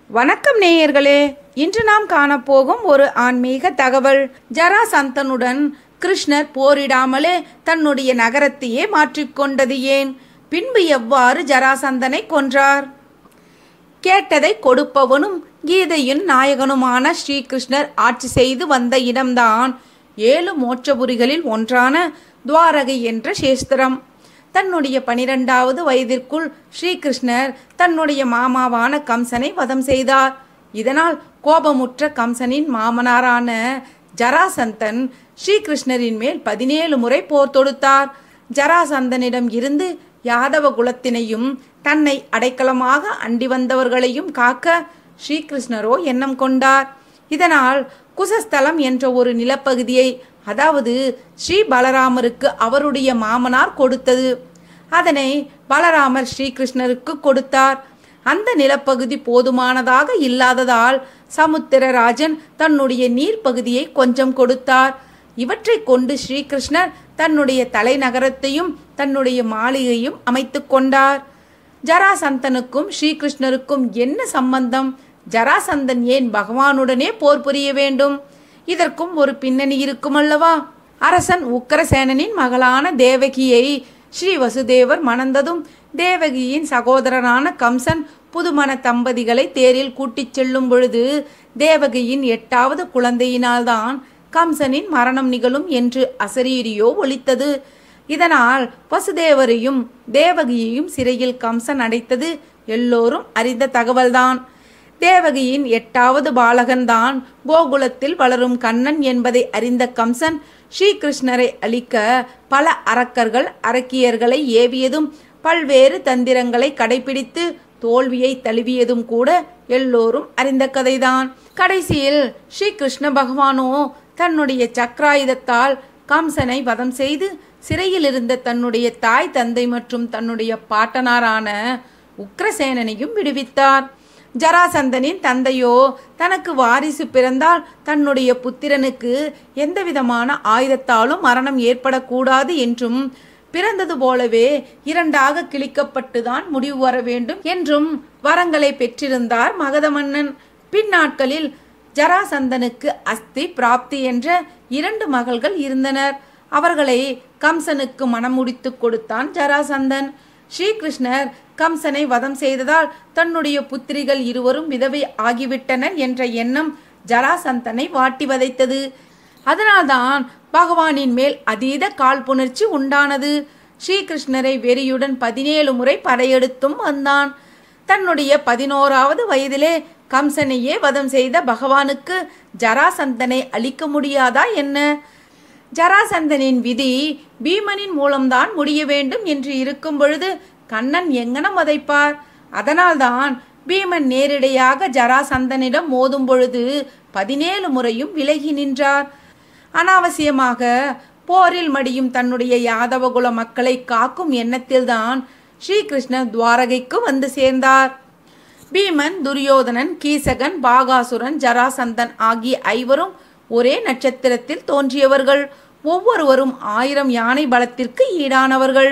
வணக்கம் நேயர்களே இன்று நாம் காணப்போகும் ஒரு ஆன்மீக தகவல் ஜராசந்தனுடன் கிருஷ்ணர் போரிடாமலே தன்னுடைய நகரத்தையே மாற்றிக்கொண்டது ஏன் பின்பு எவ்வாறு ஜராசந்தனை கொன்றார் கேட்டதை கொடுப்பவனும் கீதையின் நாயகனுமான ஸ்ரீகிருஷ்ணர் ஆட்சி செய்து வந்த இடம்தான் ஏழு மோட்சபுரிகளில் ஒன்றான துவாரகை என்ற சேஸ்திரம் தன்னுடைய பனிரெண்டாவது வயதிற்குள் ஸ்ரீகிருஷ்ணர் தன்னுடைய மாமாவான கம்சனை வதம் செய்தார் இதனால் கோபமுற்ற கம்சனின் மாமனாரான ஜராசந்தன் ஸ்ரீகிருஷ்ணரின் மேல் பதினேழு முறை போர் தொடுத்தார் ஜராசந்தனிடம் இருந்து யாதவ குலத்தினையும் தன்னை அடைக்கலமாக அண்டி வந்தவர்களையும் காக்க ஸ்ரீகிருஷ்ணரோ எண்ணம் கொண்டார் இதனால் குசஸ்தலம் என்ற ஒரு நிலப்பகுதியை அதாவது ஸ்ரீ பலராமருக்கு அவருடைய மாமனார் கொடுத்தது அதனை பலராமர் ஸ்ரீகிருஷ்ணருக்கு கொடுத்தார் அந்த நிலப்பகுதி போதுமானதாக இல்லாததால் சமுத்திரராஜன் தன்னுடைய நீர்ப்பகுதியை கொஞ்சம் கொடுத்தார் இவற்றை கொண்டு ஸ்ரீகிருஷ்ணர் தன்னுடைய தலைநகரத்தையும் தன்னுடைய மாளிகையும் அமைத்து கொண்டார் ஜராசந்தனுக்கும் ஸ்ரீகிருஷ்ணருக்கும் என்ன சம்பந்தம் ஜராசந்தன் ஏன் பகவானுடனே போர் புரிய வேண்டும் இதற்கும் ஒரு பின்னணி இருக்கும் அல்லவா அரசன் உக்கரசேனனின் மகளான தேவகியை ஸ்ரீ வசுதேவர் மணந்ததும் தேவகியின் சகோதரனான கம்சன் புதுமண தம்பதிகளை தேரில் கூட்டிச் செல்லும் பொழுது தேவகியின் எட்டாவது குழந்தையினால்தான் கம்சனின் மரணம் நிகழும் என்று அசரீரியோ ஒலித்தது இதனால் வசுதேவரையும் தேவகியையும் சிறையில் கம்சன் அடைத்தது எல்லோரும் அறிந்த தகவல்தான் தேவகியின் எட்டாவது பாலகன்தான் கோகுலத்தில் வளரும் கண்ணன் என்பதை அறிந்த கம்சன் ஸ்ரீகிருஷ்ணரை அழிக்க பல அரக்கர்கள் அரக்கியர்களை ஏவியதும் பல்வேறு தந்திரங்களை கடைபிடித்து தோல்வியை தழுவியதும் கூட எல்லோரும் அறிந்த கதைதான் கடைசியில் ஸ்ரீகிருஷ்ண பகவானோ தன்னுடைய சக்கராயுதத்தால் கம்சனை வதம் செய்து சிறையில் இருந்த தன்னுடைய தாய் தந்தை மற்றும் தன்னுடைய பாட்டனாரான உக்ரசேனனையும் விடுவித்தார் ஜராசந்தனின் தந்தையோ தனக்கு வாரிசு பிறந்தால் தன்னுடைய புத்திரனுக்கு எந்தவிதமான ஆயுதத்தாலும் மரணம் ஏற்படக்கூடாது என்றும் பிறந்தது போலவே இரண்டாக கிழிக்கப்பட்டுதான் முடிவு வர வேண்டும் என்றும் வரங்களை பெற்றிருந்தார் மகத மன்னன் பின்னாட்களில் ஜராசந்தனுக்கு அஸ்தி பிராப்தி என்ற இரண்டு மகள்கள் இருந்தனர் அவர்களை கம்சனுக்கு மனம் முடித்து கொடுத்தான் ஜராசந்தன் ஸ்ரீகிருஷ்ணர் கம்சனை வதம் செய்ததால் தன்னுடைய புத்திரிகள் இருவரும் விதவை ஆகிவிட்டனர் என்ற எண்ணம் ஜராசந்தனை வாட்டி வதைத்தது அதனால்தான் பகவானின் மேல் அதீத காழ்ப்புணர்ச்சி உண்டானது ஸ்ரீகிருஷ்ணரை வெறியுடன் பதினேழு முறை படையெடுத்தும் வந்தான் தன்னுடைய பதினோராவது வயதிலே கம்சனையே வதம் செய்த பகவானுக்கு ஜராசந்தனை அழிக்க முடியாதா என்ன ஜராசந்தனின் விதி பீமனின் மூலம்தான் முடிய வேண்டும் என்று இருக்கும் பொழுது கண்ணன் எங்கனம் வதைப்பார் அதனால்தான் பீமன் நேரிடையாக ஜராசந்தனிடம் மோதும் பொழுது பதினேழு முறையும் விலகி நின்றார் அனாவசியமாக போரில் மடியும் தன்னுடைய யாதவகுல மக்களை காக்கும் எண்ணத்தில்தான் ஸ்ரீகிருஷ்ணர் துவாரகைக்கு வந்து சேர்ந்தார் பீமன் துரியோதனன் கீசகன் பாகாசுரன் ஜராசந்தன் ஆகிய ஐவரும் ஒரே நட்சத்திரத்தில் தோன்றியவர்கள் ஒவ்வொருவரும் ஆயிரம் யானை பலத்திற்கு ஈடானவர்கள்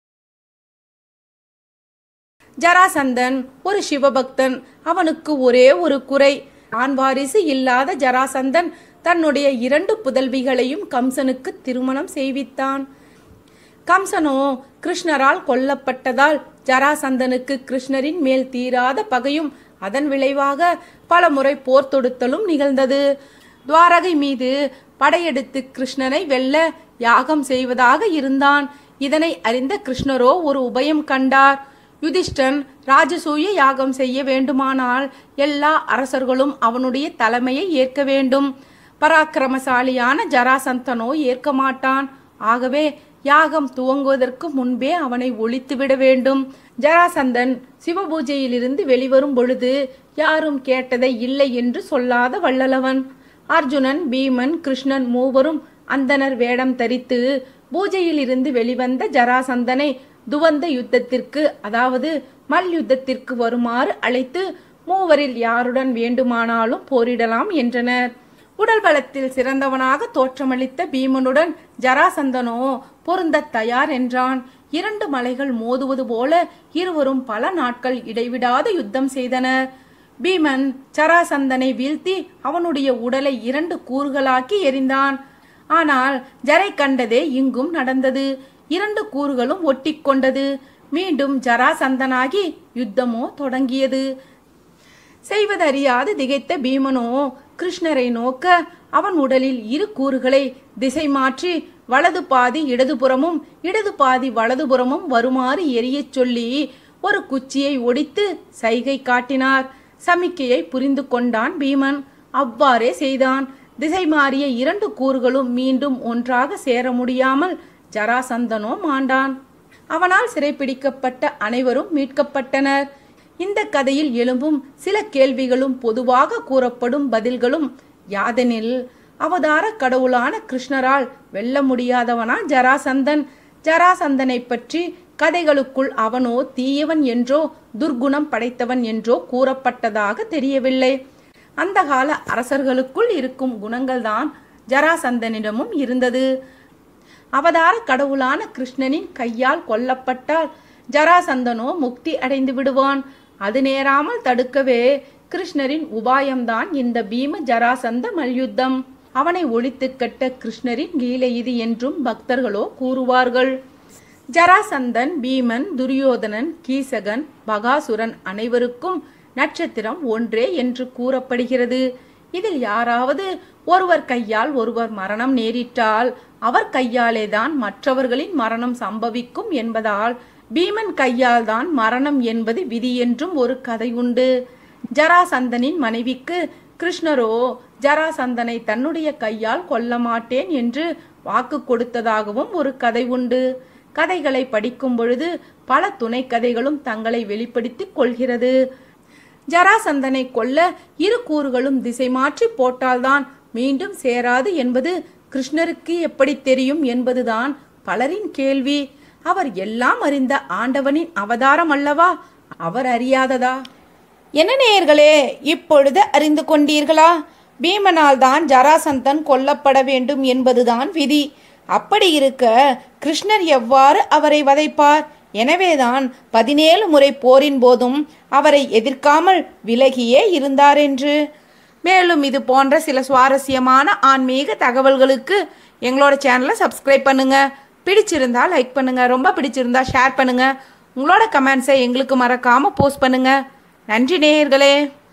ஜராசந்தன் ஒரு சிவபக்தன் அவனுக்கு ஒரே ஒரு குறை ஆண் வாரிசு இல்லாத ஜராசந்தன் தன்னுடைய இரண்டு புதல்விகளையும் கம்சனுக்கு திருமணம் செய்வித்தான் கம்சனோ கிருஷ்ணரால் கொல்லப்பட்டதால் ஜராசந்தனுக்கு கிருஷ்ணரின் மேல் தீராத பகையும் அதன் விளைவாக பல முறை போர் தொடுத்தலும் நிகழ்ந்தது துவாரகை மீது படையெடுத்து கிருஷ்ணரை வெல்ல யாகம் செய்வதாக இருந்தான் இதனை அறிந்த கிருஷ்ணரோ ஒரு உபயம் கண்டார் யுதிஷ்டன் ராஜசூய யாகம் செய்ய வேண்டுமானால் எல்லா அரசர்களும் அவனுடைய தலைமையை ஏற்க வேண்டும் பராக்கிரமசாலியான ஜராசந்தனோ ஏற்க மாட்டான் ஆகவே யாகம் துவங்குவதற்கு முன்பே அவனை ஒழித்துவிட வேண்டும் ஜராசந்தன் சிவபூஜையிலிருந்து வெளிவரும் பொழுது யாரும் கேட்டதை இல்லை என்று சொல்லாத வள்ளலவன் அர்ஜுனன் பீமன் கிருஷ்ணன் மூவரும் அந்தனர் வேடம் தரித்து பூஜையில் இருந்து வெளிவந்த ஜராசந்தனை துவந்த யுத்தத்திற்கு அதாவது மல் யுத்தத்திற்கு வருமாறு அழைத்து மூவரில் யாருடன் வேண்டுமானாலும் போரிடலாம் என்றனர் உடல் பலத்தில் சிறந்தவனாக தோற்றமளித்த பீமனுடன் ஜராசந்தனோ பொருந்தத் தயார் என்றான் இரண்டு மலைகள் மோதுவது போல இருவரும் பல நாட்கள் இடைவிடாத யுத்தம் செய்தனர் பீமன் ஜராசந்தனை வீழ்த்தி அவனுடைய உடலை இரண்டு கூறுகளாக்கி எரிந்தான் ஆனால் ஜரை கண்டதே இங்கும் நடந்தது இரண்டு கூறுகளும் ஒட்டிக்கொண்டது மீண்டும் ஜராசந்தனாகி யுத்தமோ தொடங்கியது செய்வதறியாது திகைத்த பீமனோ கிருஷ்ணரை நோக்க அவன் உடலில் இரு கூறுகளை திசை மாற்றி வலது பாதி இடதுபுறமும் இடது பாதி வலதுபுறமும் வருமாறு எரியச் சொல்லி ஒரு குச்சியை ஒடித்து சைகை காட்டினார் சமிக்கையை புரிந்து கொண்டான் பீமன் அவ்வாறே செய்தான் திசை மாறிய இரண்டு கூறுகளும் மீண்டும் ஒன்றாக சேர முடியாமல் ஜராசந்தனோ மாண்டான் அவனால் சிறைப்பிடிக்கப்பட்ட அனைவரும் மீட்கப்பட்டனர் இந்த கதையில் எழும்பும் சில கேள்விகளும் பொதுவாக கூறப்படும் பதில்களும் யாதெனில் அவதார கடவுளான கிருஷ்ணரால் வெல்ல முடியாதவனா ஜராசந்தன் ஜராசந்தனை பற்றி கதைகளுக்குள் அவனோ தீயவன் என்றோ துர்குணம் படைத்தவன் என்றோ கூறப்பட்டதாக தெரியவில்லை அந்த கால அரசர்களுக்குள் இருக்கும் குணங்கள்தான் ஜராசந்தனிடமும் இருந்தது அவதார கடவுளான கிருஷ்ணனின் கையால் கொல்லப்பட்டால் ஜராசந்தனோ முக்தி அடைந்து விடுவான் அது நேராமல் தடுக்கவே கிருஷ்ணரின் உபாயம்தான் இந்த பீம ஜராசந்த மல்யுத்தம் அவனை ஒழித்து கட்ட கிருஷ்ணரின் லீலை இது என்றும் பக்தர்களோ கூறுவார்கள் ஜராசந்தன் பீமன் துரியோதனன் கீசகன் பகாசுரன் அனைவருக்கும் நட்சத்திரம் ஒன்றே என்று கூறப்படுகிறது இதில் யாராவது ஒருவர் கையால் ஒருவர் மரணம் நேரிட்டால் அவர் கையாலேதான் மற்றவர்களின் மரணம் சம்பவிக்கும் என்பதால் பீமன் கையால் தான் மரணம் என்பது விதி என்றும் ஒரு கதை உண்டு ஜராசந்தனின் மனைவிக்கு கிருஷ்ணரோ ஜராசந்தனை தன்னுடைய கையால் கொல்ல மாட்டேன் என்று வாக்கு கொடுத்ததாகவும் ஒரு கதை உண்டு கதைகளை படிக்கும் பொழுது பல துணை கதைகளும் தங்களை வெளிப்படுத்திக் கொள்கிறது ஜராசந்தனை கொல்ல இரு கூறுகளும் திசை மாற்றி போட்டால்தான் மீண்டும் சேராது என்பது கிருஷ்ணருக்கு எப்படி தெரியும் என்பதுதான் பலரின் கேள்வி அவர் எல்லாம் அறிந்த ஆண்டவனின் அவதாரம் அல்லவா அவர் அறியாததா என்ன நேயர்களே இப்பொழுது அறிந்து கொண்டீர்களா பீமனால் தான் ஜராசந்தன் கொல்லப்பட வேண்டும் என்பதுதான் விதி அப்படி இருக்க கிருஷ்ணர் எவ்வாறு அவரை வதைப்பார் எனவேதான் பதினேழு முறை போரின் போதும் அவரை எதிர்க்காமல் விலகியே இருந்தார் என்று மேலும் இது போன்ற சில சுவாரஸ்யமான ஆன்மீக தகவல்களுக்கு எங்களோட சேனலை சப்ஸ்கிரைப் பண்ணுங்க பிடிச்சிருந்தா லைக் பண்ணுங்க ரொம்ப பிடிச்சிருந்தா ஷேர் பண்ணுங்க உங்களோட கமெண்ட்ஸை எங்களுக்கு மறக்காம போஸ்ட் பண்ணுங்க நன்றி நேயர்களே